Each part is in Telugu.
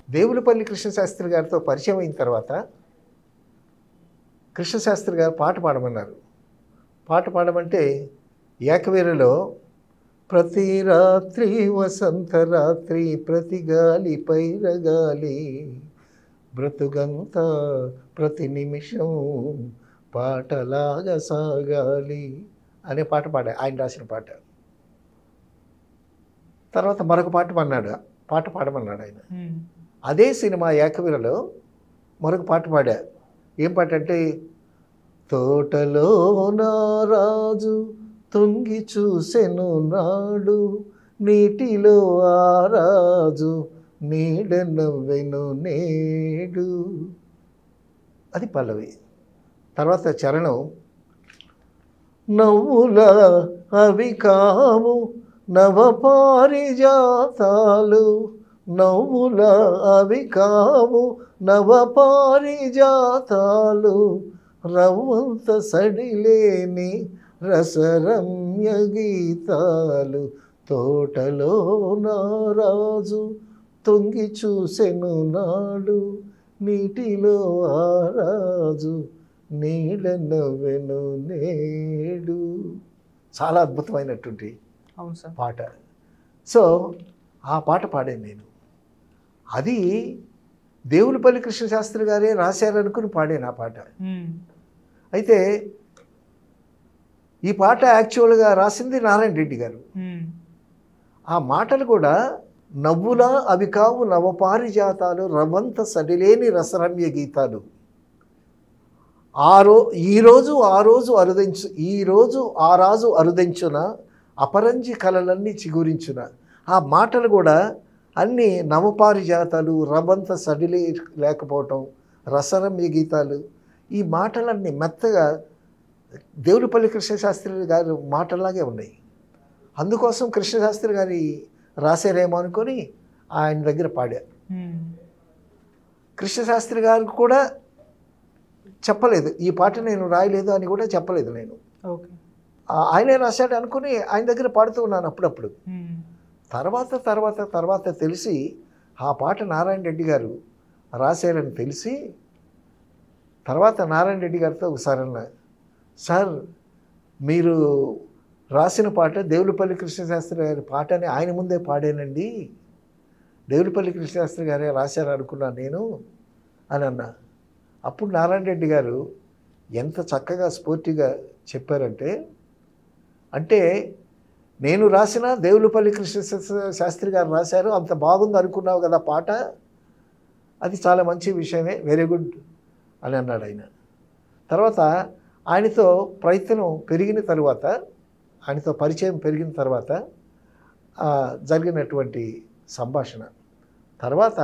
దేవులపల్లి కృష్ణశాస్త్రి గారితో పరిచయం అయిన తర్వాత కృష్ణశాస్త్రి గారు పాట పాడమన్నారు పాట పాడమంటే ఏకవీరలో ప్రతి రాత్రి వసంత రాత్రి ప్రతి గాలి పైరగాలి బ్రతుకంతా ప్రతి నిమిషం పాటలాగా సాగాలి అనే పాట పాడా ఆయన రాసిన పాట తర్వాత మరొక పాట పన్నాడు పాట పాడమన్నాడు ఆయన ఉమ్. అదే సినిమా ఏకవీరలో మరొక పాట పాడా ఏం పాట అంటే తోటలో నా రాజు తుంగి చూసెను నాడు నీటిలో ఆ రాజు నీడ నవ్వెను నేడు అది పల్లవి తర్వాత చరణం నవ్వుల అవి కావు నవ పారిజాతాలు నవ్వుల అవి కావు నవ పారిజాతాలు రవ్వంత సడిలేని రసరమ్య గీతాలు తోటలో నారాజు తొంగి చూసెను నాడు నీటిలో ఆ రాజు నీడ నవ్వెను నేడు చాలా అద్భుతమైనటువంటి అవును సార్ పాట సో ఆ పాట పాడాను నేను అది దేవులపల్లి కృష్ణశాస్త్రి గారే రాశారనుకుని పాడాను ఆ పాట ఉమ్. అయితే ఈ పాట యాక్చువల్గా రాసింది నారాయణ రెడ్డి గారు ఉమ్. ఆ మాటలు కూడా నవ్వులా అవి కావు నవపారిజాతాలు రవంత సడిలేని రసరమ్య గీతాలు ఆ రో ఈరోజు ఆ రోజు అరుదించు ఈరోజు ఆ రాజు అరుదించున అపరంజి కళలన్నీ చిగురించున ఆ మాటలు కూడా అన్నీ నవపారిజాతాలు రవంత సడిలే లేకపోవటం రసరమ్య గీతాలు ఈ మాటలన్నీ మెత్తగా దేవుడిపల్లి కృష్ణశాస్త్రి గారు మాటల్లాగే ఉన్నాయి అందుకోసం కృష్ణశాస్త్రి గారి రాశారేమో అనుకొని ఆయన దగ్గర పాడా ఉమ్. కృష్ణశాస్త్రి గారికి కూడా చెప్పలేదు ఈ పాట నేను రాయలేదు అని కూడా చెప్పలేదు నేను ఓకే ఆ- ఆయనే రాశాడు అనుకుని ఆయన దగ్గర పాడుతూ ఉన్నాను అప్పుడప్పుడు ఉమ్. తర్వాత తర్వాత తర్వాత తెలిసి ఆ పాట నారాయణ రెడ్డి గారు రాశారని తెలిసి తర్వాత నారాయణ రెడ్డి గారితో ఒకసారి అన్నా సార్ మీరు రాసిన పాట దేవులపల్లి కృష్ణశాస్త్రి గారి పాటని ఆయన ముందే పాడానండి దేవులపల్లి కృష్ణశాస్త్రి గారే రాశారు అనుకున్నాను నేను అని అన్నా అప్పుడు నారాయణ రెడ్డి గారు ఎంత చక్కగా స్ఫూర్తిగా చెప్పారంటే అంటే నేను రాసిన దేవులపల్లి కృష్ణ శా- శాస్త్రి గారు రాశారు అంత బాగుంది అనుకున్నావు కదా పాట అది చాలా మంచి విషయమే వెరీ గుడ్ అని అన్నాడు ఆయన తర్వాత ఆయనతో ప్రయత్నం పెరిగిన తర్వాత ఆయనతో పరిచయం పెరిగిన తర్వాత ఆ, జరిగినటువంటి సంభాషణ తర్వాత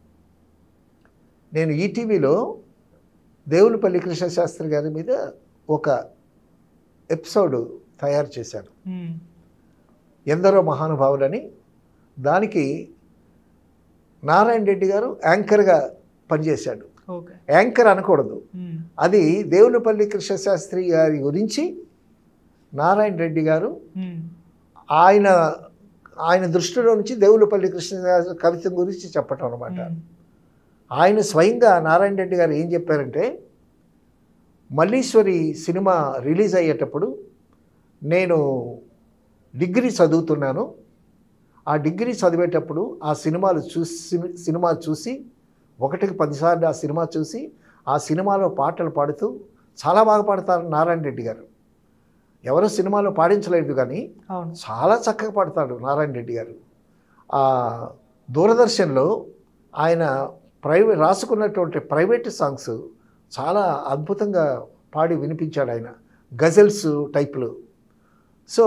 నేను ఈటీవీలో దేవులపల్లి కృష్ణశాస్త్రి గారి మీద ఒక ఎపిసోడ్ తయారు చేశాను ఉమ్. ఎందరో మహానుభావులని దానికి నారాయణ రెడ్డి గారు యాంకర్గా పనిచేశాడు ఓకే యాంకర్ అనకూడదు ఉమ్. అది దేవులపల్లి కృష్ణశాస్త్రి గారి గురించి నారాయణ రెడ్డి గారు ఉమ్. ఆయన ఆయన దృష్టిలో నుంచి దేవులపల్లి కృష్ణ కవిత గురించి చెప్పటం అనమాట ఉమ్. ఆయన స్వయంగా నారాయణ రెడ్డి గారు ఏం చెప్పారంటే మల్లీశ్వరి సినిమా రిలీజ్ అయ్యేటప్పుడు నేను డిగ్రీ చదువుతున్నాను ఆ డిగ్రీ చదివేటప్పుడు ఆ సినిమాలు చూసి సినిమా చూసి ఒకటికి పదిసార్లు ఆ సినిమా చూసి ఆ సినిమాలో పాటలు పాడుతూ చాలా బాగా పాడతారు నారాయణ రెడ్డి గారు ఎవరు సినిమాలో పాడించలేదు కానీ అవును చాలా చక్కగా పాడతాడు నారాయణ రెడ్డి గారు ఆ దూరదర్శన్లో ఆయన ప్రైవేట్ రాసుకున్నటువంటి ప్రైవేట్ సాంగ్స్ చాలా అద్భుతంగా పాడి వినిపించాడు ఆయన గజల్స్ టైప్లో సో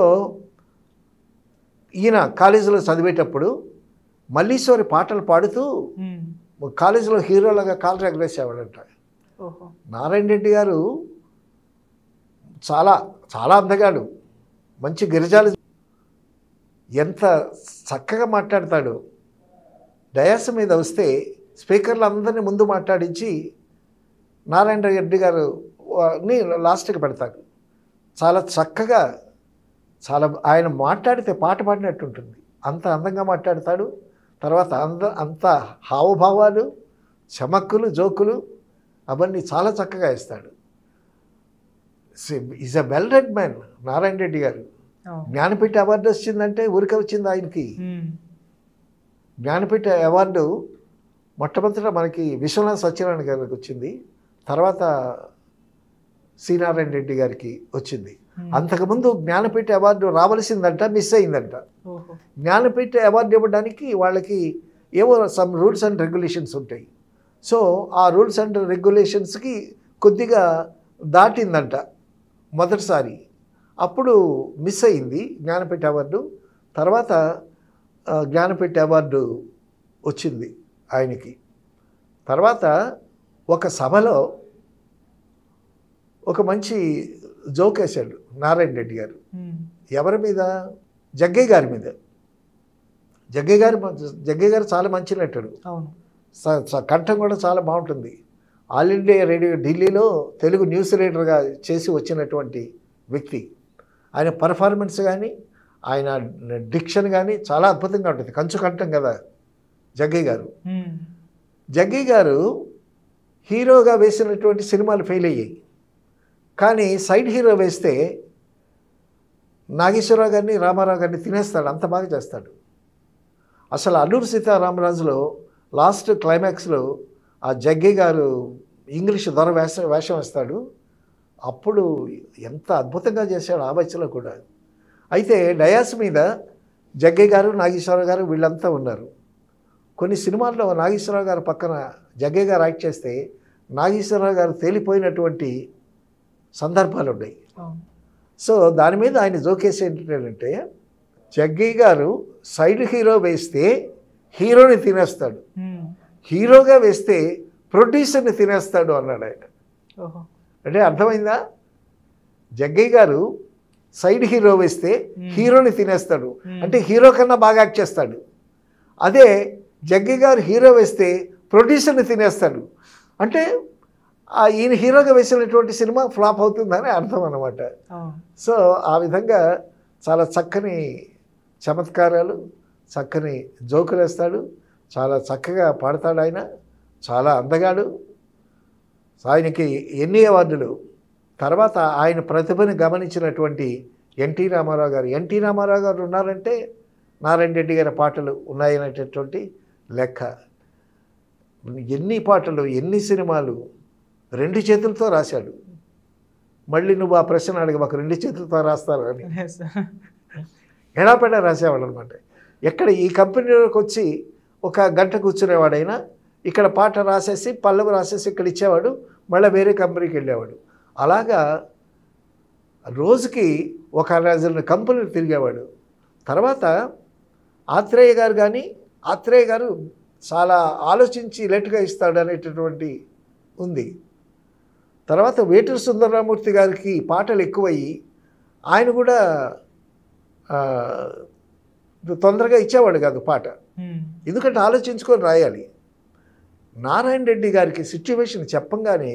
ఈయన కాలేజీలో చదివేటప్పుడు మల్లీశ్వరి పాటలు పాడుతూ ఉమ్. కాలేజీలో హీరోలాగా కాలు ఎగరేసేవాడంట ఓహో నారాయణ రెడ్డి గారు చాలా చాలా అందగాడు మంచి గిరిజాలు ఎంత చక్కగా మాట్లాడతాడు డయాస్ మీద వస్తే స్పీకర్లు అందరినీ ముందు మాట్లాడించి నారాయణ రెడ్డి గారు ని లాస్ట్కి పెడతాడు చాలా చక్కగా చాలా ఆయన మాట్లాడితే పాట పాడినట్టు ఉంటుంది అంత అందంగా మాట్లాడతాడు తర్వాత అంద అంత హావభావాలు చమక్కులు జోకులు అవన్నీ చాలా చక్కగా ఇస్తాడు is a well read man Narayana Reddy garu అవును. జ్ఞానపీఠ అవార్డు వచ్చిందంటే ఊరికే వచ్చింది ఆయనకి ఉమ్. జ్ఞానపీఠ అవార్డు మొట్టమొదట మనకి విశ్వనాథ్ సత్యనారాయణ గారికి వచ్చింది తర్వాత సి నారాయణ రెడ్డి గారికి వచ్చింది ఉమ్. అంతకుముందు జ్ఞానపీఠ అవార్డు రావలసిందంట మిస్ అయిందంట ఓహో జ్ఞానపీఠ అవార్డు ఇవ్వడానికి వాళ్ళకి ఏవో సమ్ రూల్స్ అండ్ రెగ్యులేషన్స్ ఉంటాయి సో ఆ రూల్స్ అండ్ రెగ్యులేషన్స్కి కొద్దిగా దాటిందంట మొదటిసారి అప్పుడు మిస్ అయింది జ్ఞానపీఠ అవార్డు తర్వాత ఆ, జ్ఞానపీఠ అవార్డు వచ్చింది ఆయనకి తర్వాత ఒక సభలో ఒక మంచి జోక్ వేశాడు నారాయణ రెడ్డి గారు ఉమ్. ఎవరి మీద జగ్గయ్య గారి మీద జగ్గయ్య గారు జగ్గయ్య గారు చాలా మంచి నటుడు అవును స- స- కంఠం కూడా చాలా బాగుంటుంది ఆల్ ఇండియా రేడియో ఢిల్లీలో తెలుగు న్యూస్ రీడర్గా చేసి వచ్చినటువంటి వ్యక్తి ఆయన పర్ఫార్మెన్స్ కానీ ఆయన డిక్షన్ కానీ చాలా అద్భుతంగా ఉంటుంది కంచు కంఠం కదా జగ్గయ్య గారు ఉమ్. జగ్గయ్య గారు హీరోగా వేసినటువంటి సినిమాలు ఫెయిల్ అయ్యాయి కానీ సైడ్ హీరో వేస్తే నాగేశ్వరరావు గారిని రామారావు గారిని తినేస్తాడు అంత బాగా చేస్తాడు అసలు అల్లూరు సీతారామరాజులో లాస్ట్ క్లైమాక్స్లో ఆ జగ్గయ్య గారు ఇంగ్లీష్ దొర వేష వేషం వేస్తాడు అప్పుడు ఎంత అద్భుతంగా చేశాడు ఆ వయసులో కూడా అయితే డయాస్ మీద జగ్గయ్య గారు నాగేశ్వరరావు గారు వీళ్ళంతా ఉన్నారు కొన్ని సినిమాల్లో నాగేశ్వరరావు గారు పక్కన జగ్గయ్య గారు యాక్ట్ చేస్తే నాగేశ్వరరావు గారు తేలిపోయినటువంటి సందర్భాలు ఉన్నాయి అవును సో దాని మీద ఆయన జోకేసి ఏంటంటే జగ్గయ్య గారు సైడ్ హీరో వేస్తే హీరోని తినేస్తాడు ఉమ్. హీరోగా వేస్తే ప్రొడ్యూసర్ని తినేస్తాడు అన్నాడు ఆయన ఓహో అంటే అర్థమైందా జగ్గయ్య గారు సైడ్ హీరో వేస్తే Hmm. హీరోని తినేస్తాడు Hmm. అంటే హీరో కన్నా బాగా యాక్ట్ చేస్తాడు అదే జగ్గయ్య గారు హీరో వేస్తే ప్రొడ్యూసర్ని తినేస్తాడు అంటే ఆ ఈయన హీరోగా వేసినటువంటి సినిమా ఫ్లాప్ అవుతుందని అర్థం అన్నమాట అవును సో ఆ విధంగా చాలా చక్కని చమత్కారాలు చక్కని జోకులు వేస్తాడు చాలా చక్కగా పాడతాడు ఆయన చాలా అందగాడు ఆయనకి ఎన్ని అవార్డులు తర్వాత ఆయన ప్రతిభను గమనించినటువంటి ఎన్టీ రామారావు గారు ఎన్టీ రామారావు గారు ఉన్నారంటే నారాయణ రెడ్డి గారి పాటలు ఉన్నాయనేటటువంటి లెక్క ఎన్ని పాటలు ఎన్ని సినిమాలు రెండు చేతులతో రాశాడు మళ్ళీ నువ్వు ఆ ప్రశ్న అడిగి మాకు రెండు చేతులతో రాస్తారు అని Yes. ఎడాపెడా రాసేవాడు అనమాట ఎక్కడ ఈ కంపెనీలోకి వచ్చి ఒక గంట కూర్చునేవాడైనా ఇక్కడ పాట రాసేసి పల్లవి రాసేసి ఇక్కడ ఇచ్చేవాడు మళ్ళీ వేరే కంపెనీకి వెళ్ళేవాడు అలాగా రోజుకి ఒక డజన్ కంపెనీలు తిరిగేవాడు తర్వాత ఆత్రేయ గారు కానీ ఆత్రేయ గారు చాలా ఆలోచించి లేటుగా ఇస్తాడు అనేటటువంటి ఉంది తర్వాత వేటూరు సుందరరామూర్తి గారికి పాటలు ఎక్కువయ్యి ఆయన కూడా ఆ, తొందరగా ఇచ్చేవాడు కాదు పాట ఉమ్. ఎందుకంటే ఆలోచించుకొని రాయాలి నారాయణ రెడ్డి గారికి సిచ్యువేషన్ చెప్పంగానే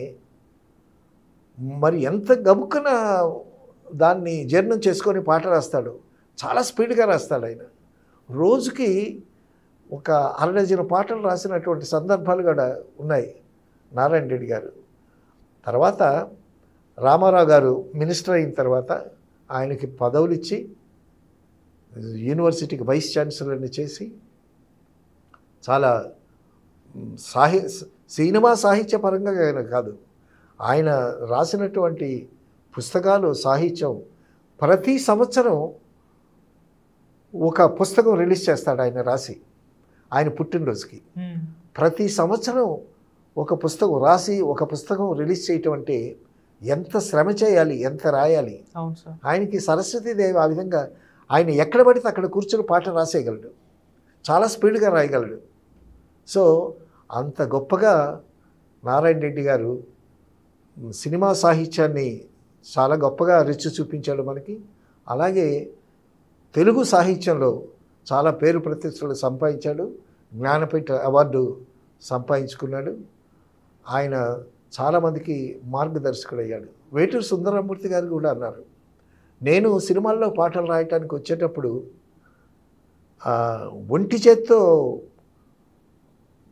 మరి ఎంత గబుక్కున దాన్ని జీర్ణం చేసుకొని పాట రాస్తాడు చాలా స్పీడ్గా రాస్తాడు ఆయన రోజుకి ఒక అర డజన్ పాటలు రాసినటువంటి సందర్భాలు కూడా ఉన్నాయి నారాయణ రెడ్డి గారు తర్వాత రామారావు గారు మినిస్టర్ అయిన తర్వాత ఆయనకి పదవులు ఇచ్చి యూనివర్సిటీకి వైస్ ఛాన్సలర్ని చేసి చాలా మ్, సాహి సినిమా సాహిత్య పరంగా ఆయన కాదు ఆయన రాసినటువంటి పుస్తకాలు సాహిత్యం ప్రతి సంవత్సరం ఒక పుస్తకం రిలీజ్ చేస్తాడు ఆయన రాసి ఆయన పుట్టినరోజుకి ఉమ్. ప్రతి సంవత్సరం ఒక పుస్తకం రాసి ఒక పుస్తకం రిలీజ్ చేయటం అంటే ఎంత శ్రమ చేయాలి ఎంత రాయాలి అవును సార్ ఆయనకి సరస్వతీదేవి ఆ విధంగా ఆయన ఎక్కడ పడితే అక్కడ కూర్చొని పాట రాసేయగలడు చాలా స్పీడ్గా రాయగలడు సో అంత గొప్పగా నారాయణ రెడ్డి గారు సినిమా సాహిత్యాన్ని చాలా గొప్పగా రుచి చూపించాడు మనకి అలాగే తెలుగు సాహిత్యంలో చాలా పేరు ప్రతిష్టలు సంపాదించాడు జ్ఞానపీఠ అవార్డు సంపాదించుకున్నాడు ఆయన చాలామందికి మార్గదర్శకుడయ్యాడు వేటూరు సుందరమూర్తి గారు కూడా అన్నారు నేను సినిమాల్లో పాటలు రాయటానికి వచ్చేటప్పుడు ఆ, ఒంటి చేత్తో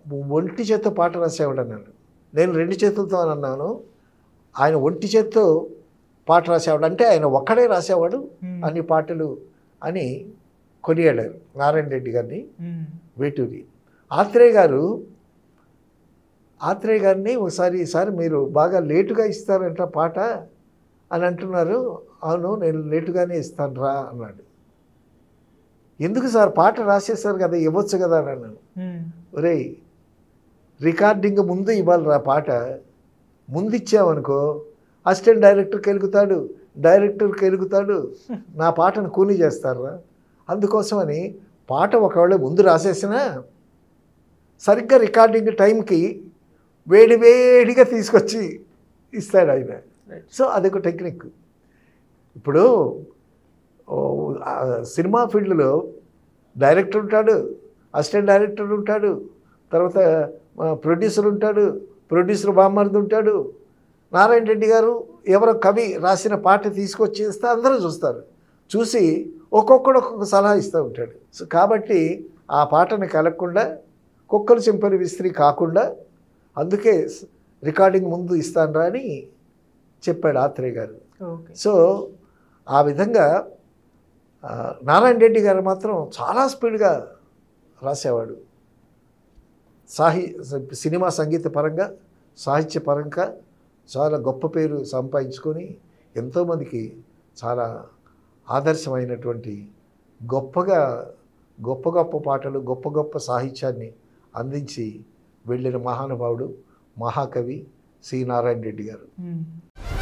ఒంటి చేత్తో పాట రాసేవాడు అన్నాడు నేను రెండు చేతులతో అని అన్నాను ఆయన ఒంటి చేత్తో పాట రాసేవాడు అంటే ఆయన ఒక్కడే రాసేవాడు మ్మ్. అన్ని పాటలు అని కొనియాడారు నారాయణ రెడ్డి గారిని మ్మ్. వేటూరి ఆత్రేయ గారు ఆత్రేయ గారిని ఒకసారి ఈసారి మీరు బాగా లేటుగా ఇస్తారంట పాట అని అంటున్నారు అవును నేను లేటుగానే ఇస్తాను రా అన్నాడు ఎందుకు సార్ పాట రాసేస్తారు కదా ఇవ్వచ్చు కదా అని అన్నాను మ్మ్. ఒరేయ్ రికార్డింగ్ ముందు ఇవ్వాలి రా పాట ముందు ఇచ్చామనుకో అసిస్టెంట్ డైరెక్టర్కి ఎలుగుతాడు డైరెక్టర్కి ఎలుగుతాడు నా పాటను కూలీ చేస్తారా అందుకోసమని పాట ఒకవేళ ముందు రాసేసినా సరిగ్గా రికార్డింగ్ టైంకి వేడి వేడిగా తీసుకొచ్చి ఇస్తాడు ఆయన Right. సో అదొక టెక్నిక్ ఇప్పుడు ఓ, ఆ సినిమా ఫీల్డ్లో డైరెక్టర్ ఉంటాడు అసిస్టెంట్ డైరెక్టర్ ఉంటాడు తర్వాత ఆ, ప్రొడ్యూసర్ ఉంటాడు ప్రొడ్యూసర్ బామ్మర్ది ఉంటాడు నారాయణ రెడ్డి గారు ఎవరో కవి రాసిన పాట తీసుకొచ్చి ఇస్తే అందరూ చూస్తారు చూసి ఒక్కొక్కడు ఒక్కొక్క సలహా ఇస్తూ ఉంటాడు సో కాబట్టి ఆ పాటను కలగకుండా కుక్కలు చింపని విస్త్రీ కాకుండా అందుకే స్- రికార్డింగ్ ముందు ఇస్తాను అని చెప్పాడు ఆత్రేయ గారు ఓకే సో ఆ విధంగా ఆ, నారాయణ రెడ్డి గారు మాత్రం చాలా స్పీడ్గా రాసేవాడు సాహి సినిమా సంగీత పరంగా సాహిత్య పరంగా చాలా గొప్ప పేరు సంపాదించుకొని ఎంతోమందికి చాలా ఆదర్శమైనటువంటి గొప్పగా గొప్ప గొప్ప పాటలు గొప్ప గొప్ప సాహిత్యాన్ని అందించి వెళ్ళిన మహానుభావుడు మహాకవి సి నారాయణ రెడ్డి గారు మ్మ్.